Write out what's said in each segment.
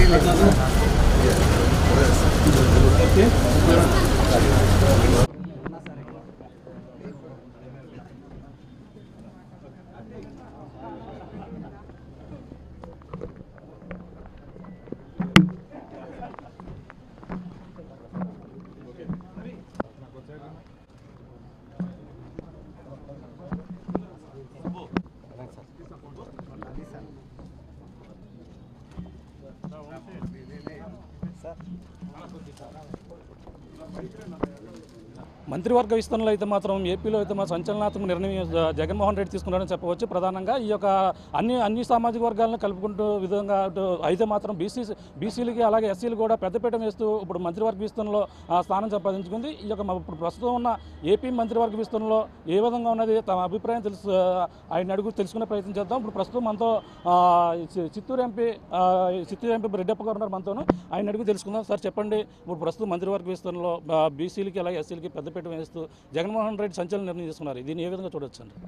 మంత్రివర్గ విస్తరణలో అయితే మాత్రం ఏపీలో అయితే మా సంచలనాత్మక నిర్ణయం జ- జగన్మోహన్ రెడ్డి తీసుకున్నారని చెప్పవచ్చు ప్రధానంగా ఈ యొక్క అన్ని అన్ని సామాజిక వర్గాలను కలుపుకుంటూ విధంగా అటు అయితే మాత్రం బీసీ బీసీలకి అలాగే ఎస్సీలు కూడా పెద్దపీట వేస్తూ ఇప్పుడు మంత్రివర్గ విస్తరణలో ఆ, స్థానం సంపాదించుకుంది ఈ యొక్క మ- ఇప్పుడు ప్రస్తుతం ఉన్న ఏపీ మంత్రివర్గ విస్తరణలో ఏ విధంగా ఉన్నది తమ అభిప్రాయం తెలుసు ఆయన అడుగు తెలుసుకునే ప్రయత్నం చేద్దాం ఇప్పుడు ప్రస్తుతం మనతో ఆ, చి- చిత్తూరు ఎంపీ ఆ, చిత్తూరు ఎంపీ రెడ్డప్ప గారు ఉన్నారు మనతోను ఆయన అడుగు తెలుసుకుందాం సార్ చెప్పండి ఇప్పుడు ప్రస్తుతం మంత్రివర్గ విస్తరణలో ఆ, బీసీలకి అలాగే ఎస్సీలకి పెద్దపీట వేస్తూ జగన్మోహన్ రెడ్డి సంచలన నిర్ణయం తీసుకున్నారు దీన్ని ఏ విధంగా చూడొచ్చు అండి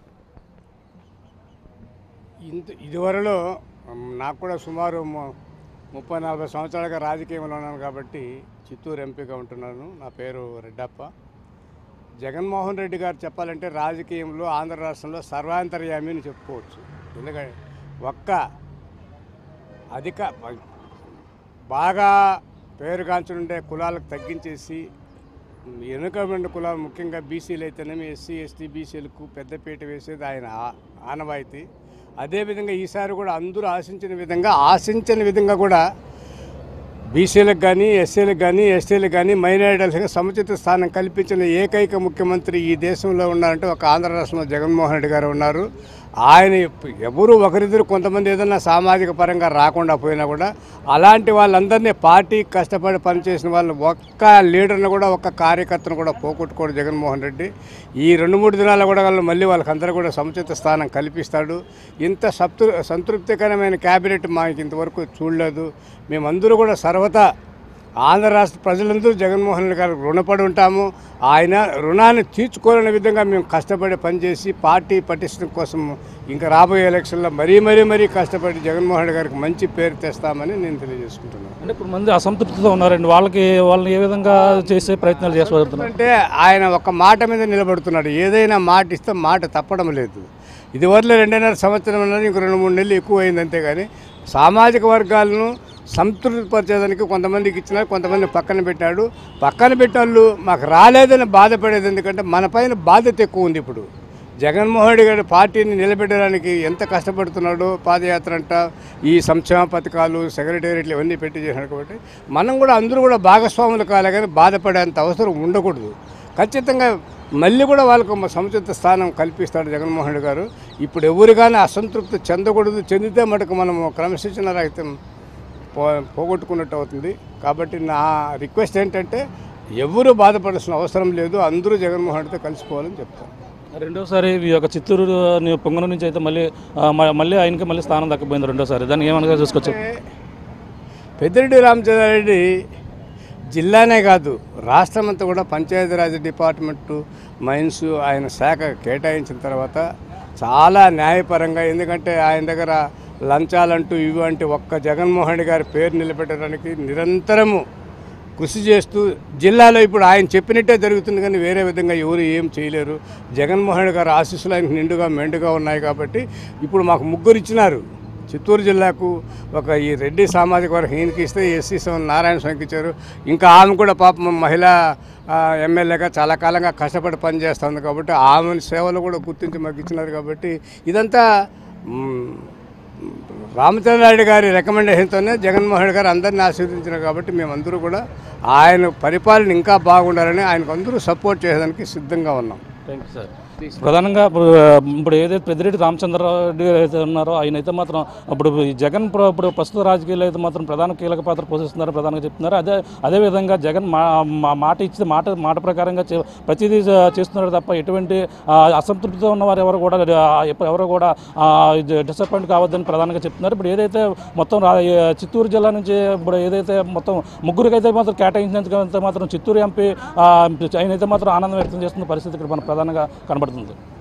ఇంత ఇదివరలో మ్, నాకు కూడా సుమారు ము- ముప్పై నలభై సంవత్సరాలుగా రాజకీయంలో ఉన్నాను కాబట్టి చిత్తూరు ఎంపీగా ఉంటున్నాను నా పేరు రెడ్డప్ప జగన్మోహన్ రెడ్డి గారు చెప్పాలంటే రాజకీయంలో ఆంధ్ర రాష్ట్రంలో సర్వాంతర్యామి అని చెప్పుకోవచ్చు ఎందుకంటే ఒక్క అధిక బాగా పేరుగాంచనుండే కులాలకు తగ్గించేసి వెనుకబడిన కులాలు ముఖ్యంగా బీసీలు అయితేనేమి ఎస్సీ ఎస్టీ బీసీలకు పెద్దపీట వేసేది ఆయన ఆ- ఆనవాయితీ అదేవిధంగా ఈసారి కూడా అందరూ ఆశించిన విధంగా ఆశించిన విధంగా కూడా బీసీలకు కానీ ఎస్సీలకు కానీ ఎస్టీలకు కానీ మైనారిటీలకు సముచిత స్థానం కల్పించిన ఏకైక ముఖ్యమంత్రి ఈ దేశంలో ఉన్నారంటే ఒక ఆంధ్ర రాష్ట్రంలో జగన్మోహన్ రెడ్డి గారు ఉన్నారు ఆయన ఎప్పు- ఎవరు ఒకరిద్దరు కొంతమంది ఏదన్నా సామాజిక పరంగా రాకుండా పోయినా కూడా అలాంటి వాళ్ళందరినీ పార్టీ కష్టపడి పనిచేసిన వాళ్ళు ఒక్క లీడర్ని కూడా ఒక్క కార్యకర్తను కూడా పోగొట్టుకోడు జగన్మోహన్ రెడ్డి ఈ రెండు మూడు దినాలు కూడా వాళ్ళు మళ్ళీ వాళ్ళకందరూ కూడా సముచిత స్థానం కల్పిస్తాడు ఇంత సప్తృ సంతృప్తికరమైన క్యాబినెట్ మాకు ఇంతవరకు చూడలేదు మేమందరూ కూడా సర్వతా ఆంధ్ర రాష్ట్ర ప్రజలందరూ జగన్మోహన్ రెడ్డి గారికి రుణపడి ఉంటాము ఆయన రుణాన్ని తీర్చుకోలేని విధంగా మేము కష్టపడి పనిచేసి పార్టీ పటిష్టం కోసం ఇంకా రాబోయే ఎలక్షన్లో మరీ మరీ మరీ కష్టపడి జగన్మోహన్ రెడ్డి గారికి మంచి పేరు తెస్తామని నేను తెలియజేసుకుంటున్నాను అంటే ఇప్పుడు మంది అసంతృప్తితో ఉన్నారండి వాళ్ళకి వాళ్ళని ఏ విధంగా చేసే ప్రయత్నాలు చేస్తున్నారు అంటే ఆయన ఒక మాట మీద నిలబడుతున్నాడు ఏదైనా మాట ఇస్తే మాట తప్పడం లేదు ఇదివరలో రెండున్నర సంవత్సరం అన్నది ఇంకో రెండు మూడు నెలలు ఎక్కువ అయింది అంతేగాని సామాజిక వర్గాలను సంతృప్తిపరిచేదానికి కొంతమందికి ఇచ్చినారు కొంతమంది పక్కన పెట్టాడు పక్కన పెట్టిన వాళ్ళు మాకు రాలేదని బాధపడేది ఎందుకంటే మన పైన బాధ్యత ఎక్కువ ఉంది ఇప్పుడు జగన్మోహన్ రెడ్డి గారి పార్టీని నిలబెట్టడానికి ఎంత కష్టపడుతున్నాడో పాదయాత్ర అంట ఈ సంక్షేమ పథకాలు సెక్రటేరియట్లు ఇవన్నీ పెట్టి చేసినాడు కాబట్టి మనం కూడా అందరూ కూడా భాగస్వాములు కాలే కానీ బాధపడేంత అవసరం ఉండకూడదు ఖచ్చితంగా మళ్ళీ కూడా వాళ్ళకు ఒక సముచిత స్థానం కల్పిస్తాడు జగన్మోహన్ రెడ్డి గారు ఇప్పుడు ఎవరు కానీ అసంతృప్తి చెందకూడదు చెందితే మటుకు మనము క్రమశిక్షణ రహితం పో పోగొట్టుకున్నట్టు అవుతుంది కాబట్టి నా రిక్వెస్ట్ ఏంటంటే ఎవరు బాధపడాల్సిన అవసరం లేదు అందరూ జగన్మోహన్ రెడ్డితో కలిసిపోవాలని చెప్తాను రెండోసారి ఈ యొక్క చిత్తూరు ని- పొంగనూరు నుంచి అయితే మళ్ళీ ఆ, మ- మళ్ళీ ఆయనకి మళ్ళీ స్థానం దక్కిపోయింది రెండోసారి దాన్ని ఏమనగా చూసుకోవచ్చు పెద్దిరెడ్డి రామచంద్రారెడ్డి జిల్లానే కాదు రాష్ట్రం అంతా కూడా పంచాయతీరాజ్ డిపార్ట్మెంటు మైన్స్ ఆయన శాఖ కేటాయించిన తర్వాత చాలా న్యాయపరంగా ఎందుకంటే ఆయన దగ్గర లంచాలంటూ ఇవి అంటే ఒక్క జగన్మోహన్ రెడ్డి గారి పేరు నిలబెట్టడానికి నిరంతరము కృషి చేస్తూ జిల్లాలో ఇప్పుడు ఆయన చెప్పినట్టే జరుగుతుంది కానీ వేరే విధంగా ఎవరు ఏం చేయలేరు జగన్మోహన్ రెడ్డి గారి ఆశీస్సులు ఆయనకు నిండుగా మెండుగా ఉన్నాయి కాబట్టి ఇప్పుడు మాకు ముగ్గురు ఇచ్చినారు చిత్తూరు జిల్లాకు ఒక ఈ రెడ్డి సామాజిక వర్గం ఈయనకి ఇస్తే ఎస్సీ స్వామి నారాయణ స్వామికి ఇచ్చారు ఇంకా ఆమె కూడా పాపం మహిళా ఆ, ఎమ్మెల్యేగా చాలా కాలంగా కష్టపడి పనిచేస్తుంది కాబట్టి ఆమె సేవలు కూడా గుర్తించి మాకు ఇచ్చినారు కాబట్టి ఇదంతా మ్, రామచంద్రారెడ్డి గారి రికమెండేషన్తోనే జగన్మోహన్ రెడ్డి గారు అందరిని ఆశీర్వదించినారు కాబట్టి మేమందరూ కూడా ఆయన పరిపాలన ఇంకా బాగుండాలని ఆయనకు అందరూ సపోర్ట్ చేయడానికి సిద్ధంగా ఉన్నాం థ్యాంక్ యూ సార్ ప్రధానంగా ఇప్పుడు ఇప్పుడు ఏదైతే పెద్దిరెడ్డి రామచంద్రారెడ్డి అయితే ఉన్నారో ఆయన అయితే మాత్రం ఇప్పుడు ఈ జగన్ ప్ర- ఇప్పుడు ప్రస్తుత రాజకీయాలు అయితే మాత్రం ప్రధాన కీలక పాత్ర పోషిస్తున్నారు ప్రధానంగా చెప్తున్నారు అదే అదేవిధంగా జగన్ మా మా- మాట ఇచ్చిన మాట మాట ప్రకారంగా చే- ప్రతిదీ చే- చేస్తున్నారు తప్ప ఎటువంటి ఆ, అసంతృప్తితో ఉన్న వారు ఎవరు కూడా ఆ, ఎప్ప- ఎవరు కూడా డిసప్పాయింట్ కావద్దని ప్రధానంగా చెప్తున్నారు ఇప్పుడు ఏదైతే మొత్తం రా- ఏ, చిత్తూరు జిల్లా నుంచి ఇప్పుడు ఏదైతే మొత్తం ముగ్గురికైతే మాత్రం కేటాయించినందుకు అయితే మాత్రం చిత్తూరు ఎంపీ ఆ, ఆయన అయితే మాత్రం ఆనందం వ్యక్తం చేస్తున్న పరిస్థితి ఇక్కడ మన ప్రధానంగా కనబడుతుంది